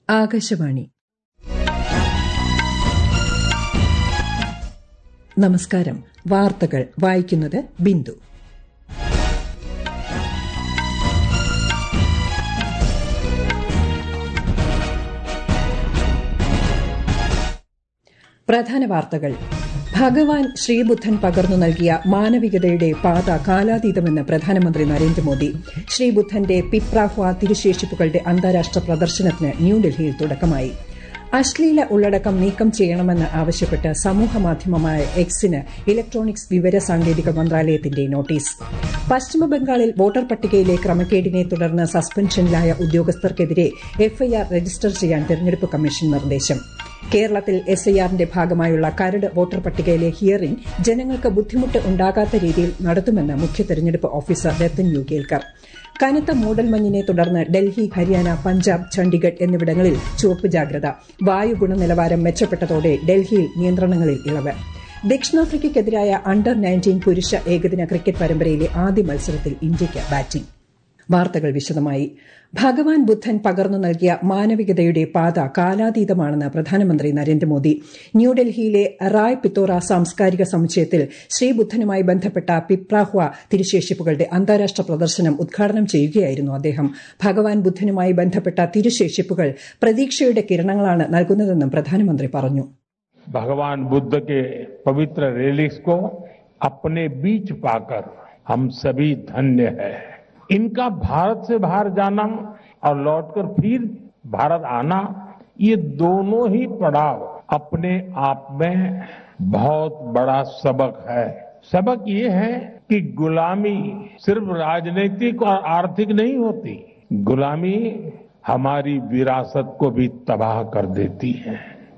ആകാശവാണി നമസ്കാരം വാർത്തകൾ വായിക്കുന്നത് ബിന്ദു പ്രധാന വാർത്തകൾ ഭഗവാൻ ശ്രീബുദ്ധൻ പകർന്നു നൽകിയ മാനവികതയുടെ പാത കാലാതീതമെന്ന് പ്രധാനമന്ത്രി നരേന്ദ്രമോദി ശ്രീബുദ്ധന്റെ പിപ്രാഹ്വ തിരുശേഷിപ്പുകളുടെ അന്താരാഷ്ട്ര പ്രദർശനത്തിന് ന്യൂഡൽഹിയിൽ തുടക്കമായി അശ്ലീല ഉള്ളടക്കം നീക്കം ചെയ്യണമെന്ന് ആവശ്യപ്പെട്ട് സമൂഹമാധ്യമമായ എക്സിന് ഇലക്ട്രോണിക്സ് വിവര സാങ്കേതിക മന്ത്രാലയത്തിന്റെ നോട്ടീസ് പശ്ചിമബംഗാളിൽ വോട്ടർ പട്ടികയിലെ ക്രമക്കേടിനെ തുടർന്ന് സസ്പെൻഷനിലായ ഉദ്യോഗസ്ഥർക്കെതിരെ എഫ്ഐആർ രജിസ്റ്റർ ചെയ്യാൻ തെരഞ്ഞെടുപ്പ് കമ്മീഷൻ നിർദ്ദേശം കേരളത്തിൽ എസ്ഐആറിന്റെ ഭാഗമായുള്ള കരട് വോട്ടർ പട്ടികയിലെ ഹിയറിംഗ് ജനങ്ങൾക്ക് ബുദ്ധിമുട്ട് ഉണ്ടാകാത്ത രീതിയിൽ നടത്തുമെന്ന് മുഖ്യ തെരഞ്ഞെടുപ്പ് ഓഫീസർ രത്തൻ യു കേൽക്കർ കനത്ത മൂടൽമഞ്ഞിനെ തുടർന്ന് ഡൽഹി ഹരിയാന പഞ്ചാബ് ചണ്ഡിഗഡ് എന്നിവിടങ്ങളിൽ ചുവപ്പ് ജാഗ്രത വായു ഗുണനിലവാരം മെച്ചപ്പെട്ടതോടെ ഡൽഹിയിൽ നിയന്ത്രണങ്ങളിൽ ഇളവ് ദക്ഷിണാഫ്രിക്കയ്ക്കെതിരായ അണ്ടർ നയൻറ്റീൻ പുരുഷ ഏകദിന ക്രിക്കറ്റ് പരമ്പരയിലെ ആദ്യ മത്സരത്തിൽ ഇന്ത്യയ്ക്ക് ബാറ്റിംഗ് വാർത്തകൾ വിശദമായി ഭഗവാൻ ബുദ്ധൻ പകർന്നു നൽകിയ മാനവികതയുടെ പാത കാലാതീതമാണെന്ന് പ്രധാനമന്ത്രി നരേന്ദ്രമോദി ന്യൂഡൽഹിയിലെ റായ് പിത്തോറ സാംസ്കാരിക സമുച്ചയത്തിൽ ശ്രീബുദ്ധനുമായി ബന്ധപ്പെട്ട പിപ്രാഹ്വ തിരുശേഷിപ്പുകളുടെ അന്താരാഷ്ട്ര പ്രദർശനം ഉദ്ഘാടനം ചെയ്യുകയായിരുന്നു അദ്ദേഹം ഭഗവാൻ ബുദ്ധനുമായി ബന്ധപ്പെട്ട തിരുശേഷിപ്പുകൾ പ്രതീക്ഷയുടെ കിരണങ്ങളാണ് നൽകുന്നതെന്നും പ്രധാനമന്ത്രി പറഞ്ഞു भगवान बुद्ध के पवित्र रेलिक्स को अपने बीच पाकर हम सभी धन्य हैं इनका भारत से बाहर जाना और लौटकर फिर भारत आना ये दोनों ही पड़ाव अपने आप में बहुत बड़ा सबक है सबक ये है कि गुलामी सिर्फ राजनीतिक और आर्थिक नहीं होती गुलामी हमारी विरासत को भी तबाह कर देती है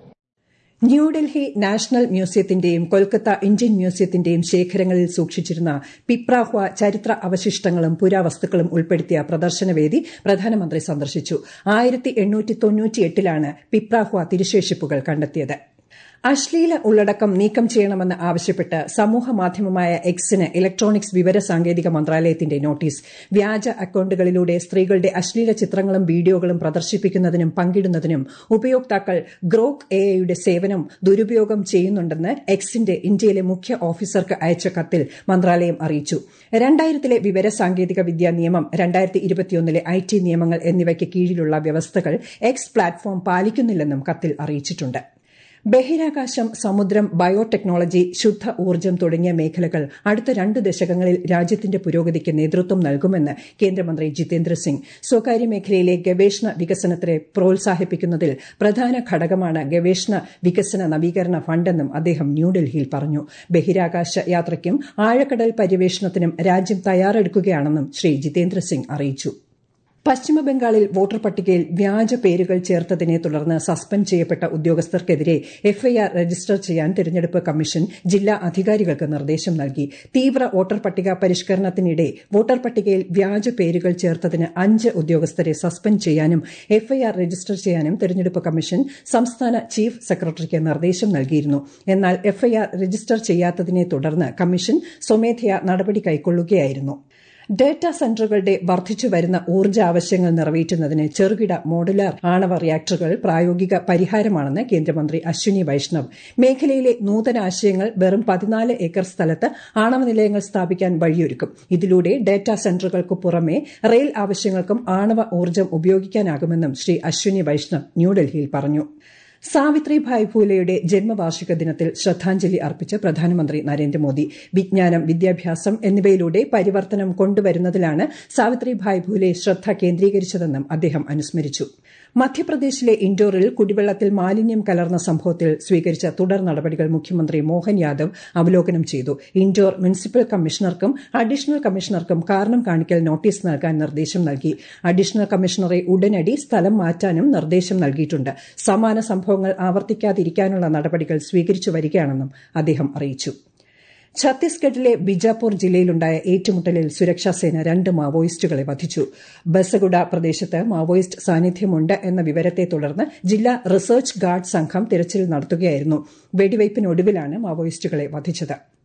ന്യൂഡൽഹി നാഷണൽ മ്യൂസിയത്തിന്റെയും കൊൽക്കത്ത ഇന്ത്യൻ മ്യൂസിയത്തിന്റെയും ശേഖരങ്ങളിൽ സൂക്ഷിച്ചിരുന്ന പിപ്രാഹ്വ ചരിത്ര അവശിഷ്ടങ്ങളും പുരാവസ്തുക്കളും ഉൾപ്പെടുത്തിയ പ്രദർശനവേദി പ്രധാനമന്ത്രി സന്ദർശിച്ചു ആയിരത്തി എണ്ണൂറ്റി തൊണ്ണൂറ്റിയെട്ടിലാണ് പിപ്രാഹ്വ തിരുശേഷിപ്പുകൾ കണ്ടെത്തിയത് അശ്ലീല ഉള്ളടക്കം നീക്കം ചെയ്യണമെന്ന് ആവശ്യപ്പെട്ട് സമൂഹമാധ്യമമായ എക്സിന് ഇലക്ട്രോണിക്സ് വിവര സാങ്കേതിക മന്ത്രാലയത്തിന്റെ നോട്ടീസ് വ്യാജ അക്കൌണ്ടുകളിലൂടെ സ്ത്രീകളുടെ അശ്ലീല ചിത്രങ്ങളും വീഡിയോകളും പ്രദർശിപ്പിക്കുന്നതിനും പങ്കിടുന്നതിനും ഉപയോക്താക്കൾ ഗ്രോക്ക് എയുടെ സേവനം ദുരുപയോഗം ചെയ്യുന്നുണ്ടെന്ന് എക്സിന്റെ ഇന്ത്യയിലെ മുഖ്യ ഓഫീസർക്ക് അയച്ച കത്തിൽ മന്ത്രാലയം അറിയിച്ചു രണ്ടായിരത്തിലെ വിവര സാങ്കേതിക വിദ്യാ നിയമം രണ്ടായിരത്തി ഇരുപത്തിയൊന്നിലെ ഐ ടി നിയമങ്ങൾ എന്നിവയ്ക്ക് കീഴിലുള്ള വ്യവസ്ഥകൾ എക്സ് പ്ലാറ്റ്ഫോം പാലിക്കുന്നില്ലെന്നും കത്തിൽ അറിയിച്ചിട്ടുണ്ട് ബഹിരാകാശം സമുദ്രം ബയോടെക്നോളജി ശുദ്ധ ഊർജ്ജം തുടങ്ങിയ മേഖലകൾ അടുത്ത രണ്ട് ദശകങ്ങളിൽ രാജ്യത്തിന്റെ പുരോഗതിക്ക് നേതൃത്വം നൽകുമെന്ന് കേന്ദ്രമന്ത്രി ജിതേന്ദ്ര സിംഗ് സ്വകാര്യ മേഖലയിലെ ഗവേഷണ വികസനത്തെ പ്രോത്സാഹിപ്പിക്കുന്നതിൽ പ്രധാന ഘടകമാണ് ഗവേഷണ വികസന നവീകരണ ഫണ്ടെന്നും അദ്ദേഹം ന്യൂഡൽഹിയിൽ പറഞ്ഞു ബഹിരാകാശ യാത്രയ്ക്കും ആഴക്കടൽ പര്യവേഷണത്തിനും രാജ്യം തയ്യാറെടുക്കുകയാണെന്നും ശ്രീ ജിതേന്ദ്ര സിംഗ് അറിയിച്ചു പശ്ചിമബംഗാളിൽ വോട്ടർ പട്ടികയിൽ വ്യാജ പേരുകൾ ചേർത്തതിനെ തുടർന്ന് സസ്പെൻഡ് ചെയ്യപ്പെട്ട ഉദ്യോഗസ്ഥർക്കെതിരെ എഫ്ഐആർ രജിസ്റ്റർ ചെയ്യാൻ തെരഞ്ഞെടുപ്പ് കമ്മീഷൻ ജില്ലാ അധികാരികൾക്ക് നിർദ്ദേശം നൽകി തീവ്ര വോട്ടർ പട്ടിക പരിഷ്കരണത്തിനിടെ വോട്ടർ പട്ടികയിൽ വ്യാജ പേരുകൾ ചേർത്തതിന് അഞ്ച് ഉദ്യോഗസ്ഥരെ സസ്പെൻഡ് ചെയ്യാനും എഫ്ഐആർ രജിസ്റ്റർ ചെയ്യാനും തെരഞ്ഞെടുപ്പ് കമ്മീഷൻ സംസ്ഥാന ചീഫ് സെക്രട്ടറിക്ക് നിർദ്ദേശം നൽകിയിരുന്നു എന്നാൽ എഫ്ഐആർ രജിസ്റ്റർ ചെയ്യാത്തതിനെ തുടർന്ന് കമ്മീഷൻ സ്വമേധയാ നടപടി കൈക്കൊള്ളുകയായിരുന്നു ഡേറ്റാ സെന്ററുകളുടെ വർദ്ധിച്ചുവരുന്ന ഊർജ്ജ ആവശ്യങ്ങൾ നിറവേറ്റുന്നതിന് ചെറുകിട മോഡുലാർ ആണവ റിയാക്ടറുകൾ പ്രായോഗിക പരിഹാരമാണെന്ന് കേന്ദ്രമന്ത്രി അശ്വിനി വൈഷ്ണവ് മേഖലയിലെ നൂതന ആശയങ്ങൾ വെറും പതിനാല് ഏക്കർ സ്ഥലത്ത് ആണവ നിലയങ്ങൾ സ്ഥാപിക്കാൻ വഴിയൊരുക്കും ഇതിലൂടെ ഡേറ്റാ സെന്ററുകൾക്ക് പുറമെ റെയിൽ ആവശ്യങ്ങൾക്കും ആണവ ഊർജ്ജം ഉപയോഗിക്കാനാകുമെന്നും ശ്രീ അശ്വിനി വൈഷ്ണവ് ന്യൂഡൽഹിയിൽ പറഞ്ഞു സാവിത്രിഭായ് ഫൂലെയുടെ ജന്മവാർഷിക ദിനത്തിൽ ശ്രദ്ധാഞ്ജലി അർപ്പിച്ച് പ്രധാനമന്ത്രി നരേന്ദ്രമോദി വിജ്ഞാനം വിദ്യാഭ്യാസം എന്നിവയിലൂടെ പരിവർത്തനം കൊണ്ടുവരുന്നതിലാണ് സാവിത്രിഭായ് ഫൂലെ ശ്രദ്ധ കേന്ദ്രീകരിച്ചതെന്നും അദ്ദേഹം അനുസ്മരിച്ചു മധ്യപ്രദേശിലെ ഇൻഡോറിൽ കുടിവെള്ളത്തിൽ മാലിന്യം കലർന്ന സംഭവത്തിൽ സ്വീകരിച്ച തുടർ നടപടികൾ മുഖ്യമന്ത്രി മോഹൻ യാദവ് അവലോകനം ചെയ്തു ഇൻഡോർ മുനിസിപ്പൽ കമ്മീഷണർക്കും അഡീഷണൽ കമ്മീഷണർക്കും കാരണം കാണിക്കൽ നോട്ടീസ് നൽകാൻ നിർദ്ദേശം നൽകി അഡീഷണൽ കമ്മീഷണറെ ഉടനടി സ്ഥലം മാറ്റാനും നിർദ്ദേശം നൽകിയിട്ടുണ്ട് സമാന സംഭവങ്ങൾ ആവർത്തിക്കാതിരിക്കാനുള്ള നടപടികൾ സ്വീകരിച്ചു വരികയാണെന്നും അദ്ദേഹം അറിയിച്ചു ഛത്തീസ്ഗഡിലെ ബിജാപൂർ ജില്ലയിലുണ്ടായ ഏറ്റുമുട്ടലിൽ സുരക്ഷാസേന രണ്ട് മാവോയിസ്റ്റുകളെ വധിച്ചു ബസഗുഡ പ്രദേശത്ത് മാവോയിസ്റ്റ് സാന്നിധ്യമുണ്ട് എന്ന വിവരത്തെ തുടർന്ന് ജില്ലാ റിസർച്ച് ഗാർഡ് സംഘം തിരച്ചിൽ നടത്തുകയായിരുന്നു വെടിവയ്പിനൊടുവിലാണ് മാവോയിസ്റ്റുകളെ വധിച്ചത്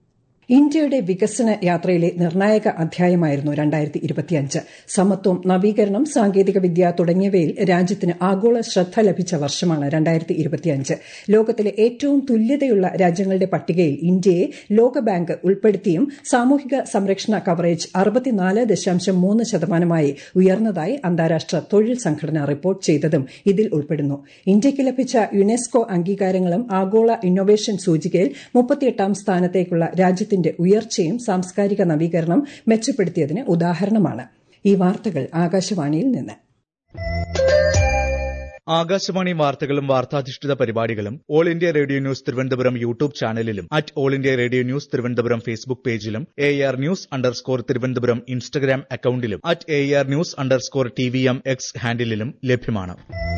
ഇന്ത്യയുടെ വികസന യാത്രയിലെ നിർണായക അധ്യായമായിരുന്നു രണ്ടായിരത്തി ഇരുപത്തിയഞ്ച് സമത്വം നവീകരണം സാങ്കേതികവിദ്യ തുടങ്ങിയവയിൽ രാജ്യത്തിന് ആഗോള ശ്രദ്ധ ലഭിച്ച വർഷമാണ് രണ്ടായിരത്തി ഇരുപത്തിയഞ്ച് ലോകത്തിലെ ഏറ്റവും തുല്യതയുള്ള രാജ്യങ്ങളുടെ പട്ടികയിൽ ഇന്ത്യയെ ലോകബാങ്ക് ഉൾപ്പെടുത്തിയും സാമൂഹിക സംരക്ഷണ കവറേജ് അറുപത്തിനാല് ദശാംശം മൂന്ന് ശതമാനമായി ഉയർന്നതായി അന്താരാഷ്ട്ര തൊഴിൽ സംഘടന റിപ്പോർട്ട് ചെയ്തതും ഇതിൽ ഉൾപ്പെടുന്നു ഇന്ത്യയ്ക്ക് ലഭിച്ച യുനെസ്കോ അംഗീകാരങ്ങളും ആഗോള ഇന്നൊവേഷൻ സൂചികയിൽ മുപ്പത്തിയെട്ടാം സ്ഥാനത്തേക്കുള്ള രാജ്യത്തിന്റെ ഉയർച്ചയും സാംസ്കാരിക നവീകരണം മെച്ചപ്പെടുത്തിയതിന് ഉദാഹരണമാണ് ഈ വാർത്തകൾ ആകാശവാണിയിൽ നിന്ന് ആകാശവാണി വാർത്തകളും വാർത്താധിഷ്ഠിത പരിപാടികളും All India Radio news Thiruvananthapuram YouTube ചാനലിലും at All India Radio news Thiruvananthapuram Facebook പേജിലും A R news underscore Thiruvananthapuram Instagram അക്കൌണ്ടിലും at A R news underscore T V M X ഹാൻഡിലും ലഭ്യമാണ്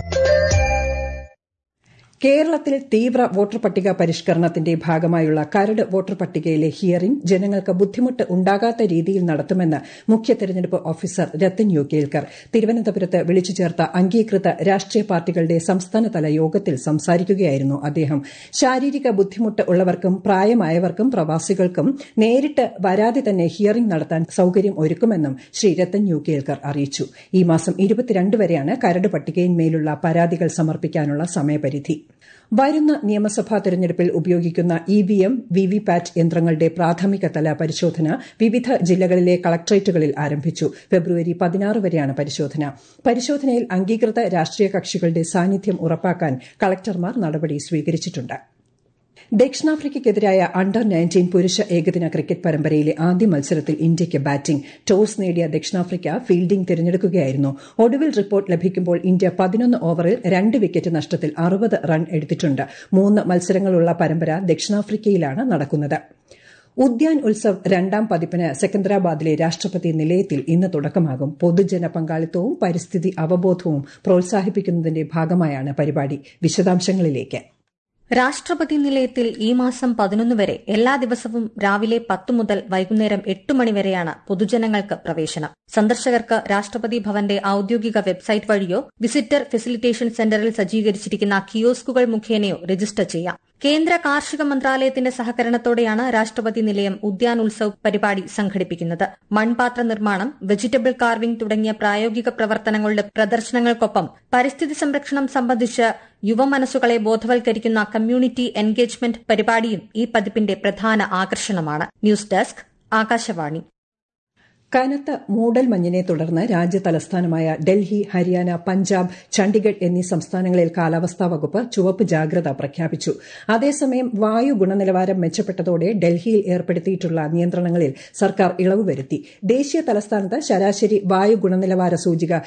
കേരളത്തിൽ തീവ്ര വോട്ടർ പട്ടിക പരിഷ്കരണത്തിന്റെ ഭാഗമായുള്ള കരട് വോട്ടർ പട്ടികയിലെ ഹിയറിംഗ് ജനങ്ങൾക്ക് ബുദ്ധിമുട്ട് ഉണ്ടാകാത്ത രീതിയിൽ നടത്തുമെന്ന് മുഖ്യ തെരഞ്ഞെടുപ്പ് ഓഫീസർ രത്തൻ യു കേൽക്കർ തിരുവനന്തപുരത്ത് വിളിച്ചു ചേർത്ത അംഗീകൃത രാഷ്ട്രീയ പാർട്ടികളുടെ സംസ്ഥാനതല യോഗത്തിൽ സംസാരിക്കുകയായിരുന്നു അദ്ദേഹം ശാരീരിക ബുദ്ധിമുട്ട് ഉള്ളവർക്കും പ്രായമായവർക്കും പ്രവാസികൾക്കും നേരിട്ട് വരാതെ തന്നെ ഹിയറിംഗ് നടത്താൻ സൌകര്യം ഒരുക്കുമെന്നും ശ്രീ രത്തൻ യു കേൽക്കർ അറിയിച്ചു ഈ മാസം ഇരുപത്തിരണ്ട് വരെയാണ് കരട് പട്ടികയിന്മേലുള്ള പരാതികൾ സമർപ്പിക്കാനുള്ള സമയപരിധി വരുന്ന നിയമസഭാ തെരഞ്ഞെടുപ്പിൽ ഉപയോഗിക്കുന്ന ഇവിഎം വിവിപാറ്റ് യന്ത്രങ്ങളുടെ പ്രാഥമിക തല പരിശോധന വിവിധ ജില്ലകളിലെ കളക്ടറേറ്റുകളിൽ ആരംഭിച്ചു ഫെബ്രുവരി പതിനാറ് വരെയാണ് പരിശോധന പരിശോധനയിൽ അംഗീകൃത രാഷ്ട്രീയ കക്ഷികളുടെ സാന്നിധ്യം ഉറപ്പാക്കാൻ കളക്ടർമാർ നടപടി സ്വീകരിച്ചിട്ടുണ്ട് ദക്ഷിണാഫ്രിക്കയ്ക്കെതിരായ അണ്ടർ നയൻറ്റീൻ പുരുഷ ഏകദിന ക്രിക്കറ്റ് പരമ്പരയിലെ ആദ്യ മത്സരത്തിൽ ഇന്ത്യയ്ക്ക് ബാറ്റിംഗ് ടോസ് നേടിയ ദക്ഷിണാഫ്രിക്ക ഫീൽഡിംഗ് തിരഞ്ഞെടുക്കുകയായിരുന്നു ഒടുവിൽ റിപ്പോർട്ട് ലഭിക്കുമ്പോൾ ഇന്ത്യ പതിനൊന്ന് ഓവറിൽ രണ്ട് വിക്കറ്റ് നഷ്ടത്തിൽ അറുപത് റൺ എടുത്തിട്ടുണ്ട് മൂന്ന് മത്സരങ്ങളുള്ള പരമ്പര ദക്ഷിണാഫ്രിക്കയിലാണ് നടക്കുന്നത് ഉദ്യാൻ ഉത്സവ് രണ്ടാം പതിപ്പിന് സെക്കന്ദരാബാദിലെ രാഷ്ട്രപതി നിലയത്തിൽ ഇന്ന് തുടക്കമാകും പൊതുജന പങ്കാളിത്തവും പരിസ്ഥിതി അവബോധവും പ്രോത്സാഹിപ്പിക്കുന്നതിന്റെ ഭാഗമായാണ് പരിപാടി വിശദാംശങ്ങളിലേക്ക് രാഷ്ട്രപതി നിലയത്തിൽ ഈ മാസം പതിനൊന്ന് വരെ എല്ലാ ദിവസവും രാവിലെ പത്ത് മുതൽ വൈകുന്നേരം എട്ട് മണിവരെയാണ് പൊതുജനങ്ങൾക്ക് പ്രവേശനം സന്ദർശകർക്ക് രാഷ്ട്രപതി ഭവന്റെ ഔദ്യോഗിക വെബ്സൈറ്റ് വഴിയോ വിസിറ്റർ ഫെസിലിറ്റേഷൻ സെന്ററിൽ സജ്ജീകരിച്ചിരിക്കുന്ന കിയോസ്കുകൾ മുഖേനയോ രജിസ്റ്റർ ചെയ്യാം കേന്ദ്ര കാർഷിക മന്ത്രാലയത്തിന്റെ സഹകരണത്തോടെയാണ് രാഷ്ട്രപതി നിലയം ഉദ്യാൻ ഉത്സവ് പരിപാടി സംഘടിപ്പിക്കുന്നത് മൺപാത്ര നിർമ്മാണം വെജിറ്റബിൾ കാർവിംഗ് തുടങ്ങിയ പ്രായോഗിക പ്രവർത്തനങ്ങളുടെ പ്രദർശനങ്ങൾക്കൊപ്പം പരിസ്ഥിതി സംരക്ഷണം സംബന്ധിച്ച് യുവമനസ്സുകളെ ബോധവൽക്കരിക്കുന്ന കമ്മ്യൂണിറ്റി എൻഗേജ്മെന്റ് പരിപാടിയും ഈ പതിപ്പിന്റെ പ്രധാന ആകർഷണമാണ് ന്യൂസ് ഡെസ്ക് ആകാശവാണി കനത്ത മൂടൽമഞ്ഞിനെ തുടർന്ന് രാജ്യ തലസ്ഥാനമായ ഡൽഹി ഹരിയാന പഞ്ചാബ് ചണ്ഡിഗഡ് എന്നീ സംസ്ഥാനങ്ങളിൽ കാലാവസ്ഥാ വകുപ്പ് ചുവപ്പ് ജാഗ്രത പ്രഖ്യാപിച്ചു അതേസമയം വായു ഗുണനിലവാരം മെച്ചപ്പെട്ടതോടെ ഡൽഹിയിൽ ഏർപ്പെടുത്തിയിട്ടുള്ള നിയന്ത്രണങ്ങളിൽ സർക്കാർ ഇളവ് വരുത്തി ദേശീയ തലസ്ഥാനത്ത് ശരാശരി വായു ഗുണനിലവാര സൂചിക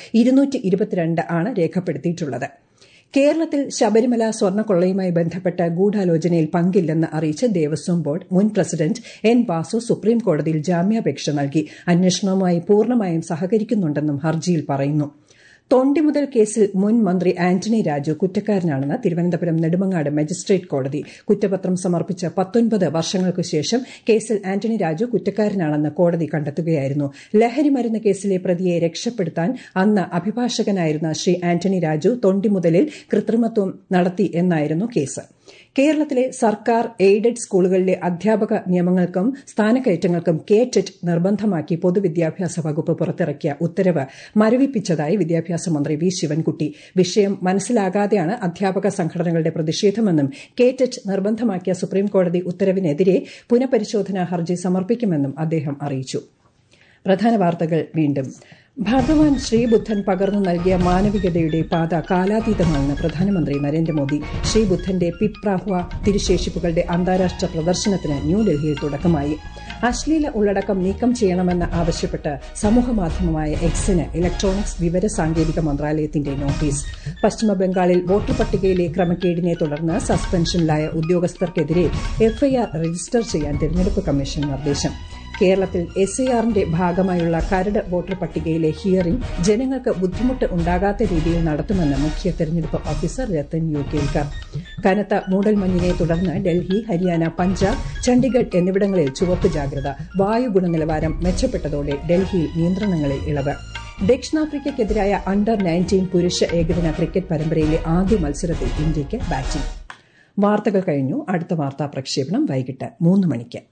ആണ് രേഖപ്പെടുത്തിയിട്ടുള്ളത് കേരളത്തിൽ ശബരിമല സ്വർണ്ണക്കൊള്ളയുമായി ബന്ധപ്പെട്ട ഗൂഢാലോചനയിൽ പങ്കില്ലെന്ന് അറിയിച്ച് ദേവസ്വം ബോർഡ് മുൻ പ്രസിഡന്റ് എൻ വാസു സുപ്രീം കോടതിയിൽ ജാമ്യാപേക്ഷ നൽകി അന്വേഷണവുമായി പൂർണ്ണമായും സഹകരിക്കുന്നുണ്ടെന്നും ഹർജിയിൽ പറയുന്നു തൊണ്ടിമുതൽ കേസിൽ മുൻ മന്ത്രി ആന്റണി രാജു കുറ്റക്കാരനാണെന്ന് തിരുവനന്തപുരം നെടുമങ്ങാട് മജിസ്ട്രേറ്റ് കോടതി കുറ്റപത്രം സമർപ്പിച്ച പത്തൊൻപത് വർഷങ്ങൾക്കു ശേഷം കേസിൽ ആന്റണി രാജു കുറ്റക്കാരനാണെന്ന് കോടതി കണ്ടെത്തുകയായിരുന്നു ലഹരിമരുന്ന് കേസിലെ പ്രതിയെ രക്ഷപ്പെടുത്താൻ അന്ന് അഭിഭാഷകനായിരുന്ന ശ്രീ ആന്റണി രാജു തൊണ്ടിമുതലിൽ കൃത്രിമത്വം നടത്തി എന്നായിരുന്നു കേസ് കേരളത്തിലെ സർക്കാർ എയ്ഡഡ് സ്കൂളുകളിലെ അധ്യാപക നിയമങ്ങൾക്കും സ്ഥാനക്കയറ്റങ്ങൾക്കും കെ ടെറ്റ് നിർബന്ധമാക്കി പൊതുവിദ്യാഭ്യാസ വകുപ്പ് പുറത്തിറക്കിയ ഉത്തരവ് മരവിപ്പിച്ചതായി വിദ്യാഭ്യാസ മന്ത്രി വി ശിവൻകുട്ടി വിഷയം മനസ്സിലാകാതെയാണ് അധ്യാപക സംഘടനകളുടെ പ്രതിഷേധമെന്നും കെ ടെറ്റ് നിർബന്ധമാക്കിയ സുപ്രീംകോടതി ഉത്തരവിനെതിരെ പുനഃപരിശോധനാ ഹർജി സമർപ്പിക്കുമെന്നും അദ്ദേഹം അറിയിച്ചു പ്രധാന വാർത്തകൾ വീണ്ടും ഭഗവാൻ ശ്രീബുദ്ധൻ പകർന്നു നൽകിയ മാനവികതയുടെ പാത കാലാതീതമാണെന്ന് പ്രധാനമന്ത്രി നരേന്ദ്രമോദി ശ്രീബുദ്ധന്റെ പിപ്രാഹ്വ തിരുശേഷിപ്പുകളുടെ അന്താരാഷ്ട്ര പ്രദർശനത്തിന് ന്യൂഡൽഹിയിൽ തുടക്കമായി അശ്ലീല ഉള്ളടക്കം നീക്കം ചെയ്യണമെന്ന് ആവശ്യപ്പെട്ട് സമൂഹമാധ്യമമായ എക്സിന് ഇലക്ട്രോണിക്സ് വിവര സാങ്കേതിക മന്ത്രാലയത്തിന്റെ നോട്ടീസ് പശ്ചിമബംഗാളിൽ വോട്ടർ പട്ടികയിലെ ക്രമക്കേടിനെ തുടർന്ന് സസ്പെൻഷനിലായ ഉദ്യോഗസ്ഥർക്കെതിരെ എഫ്ഐആർ രജിസ്റ്റർ ചെയ്യാൻ തെരഞ്ഞെടുപ്പ് കമ്മീഷൻ നിർദ്ദേശം കേരളത്തിൽ എസ് ഐ ആറിന്റെ ഭാഗമായുള്ള കരട് വോട്ടർ പട്ടികയിലെ ഹിയറിംഗ് ജനങ്ങൾക്ക് ബുദ്ധിമുട്ട് ഉണ്ടാകാത്ത രീതിയിൽ നടത്തുമെന്ന് മുഖ്യ തെരഞ്ഞെടുപ്പ് ഓഫീസർ രത്തൻ യു കേൽക്കർ കനത്ത മൂടൽമഞ്ഞിനെ തുടർന്ന് ഡൽഹി ഹരിയാന പഞ്ചാബ് ചണ്ഡിഗഡ് എന്നിവിടങ്ങളിൽ ചുവപ്പ് ജാഗ്രത വായു ഗുണനിലവാരം മെച്ചപ്പെട്ടതോടെ ഡൽഹിയിൽ നിയന്ത്രണങ്ങളിൽ ഇളവ് ദക്ഷിണാഫ്രിക്കയ്ക്കെതിരായ അണ്ടർ നയൻറ്റീൻ പുരുഷ ഏകദിന ക്രിക്കറ്റ് പരമ്പരയിലെ ആദ്യ മത്സരത്തിൽ ഇന്ത്യയ്ക്ക് ബാറ്റിംഗ് വാർത്തകൾ കഴിഞ്ഞു അടുത്ത വാർത്താ പ്രക്ഷേപണം വൈകിട്ട് മൂന്ന് മണിക്ക്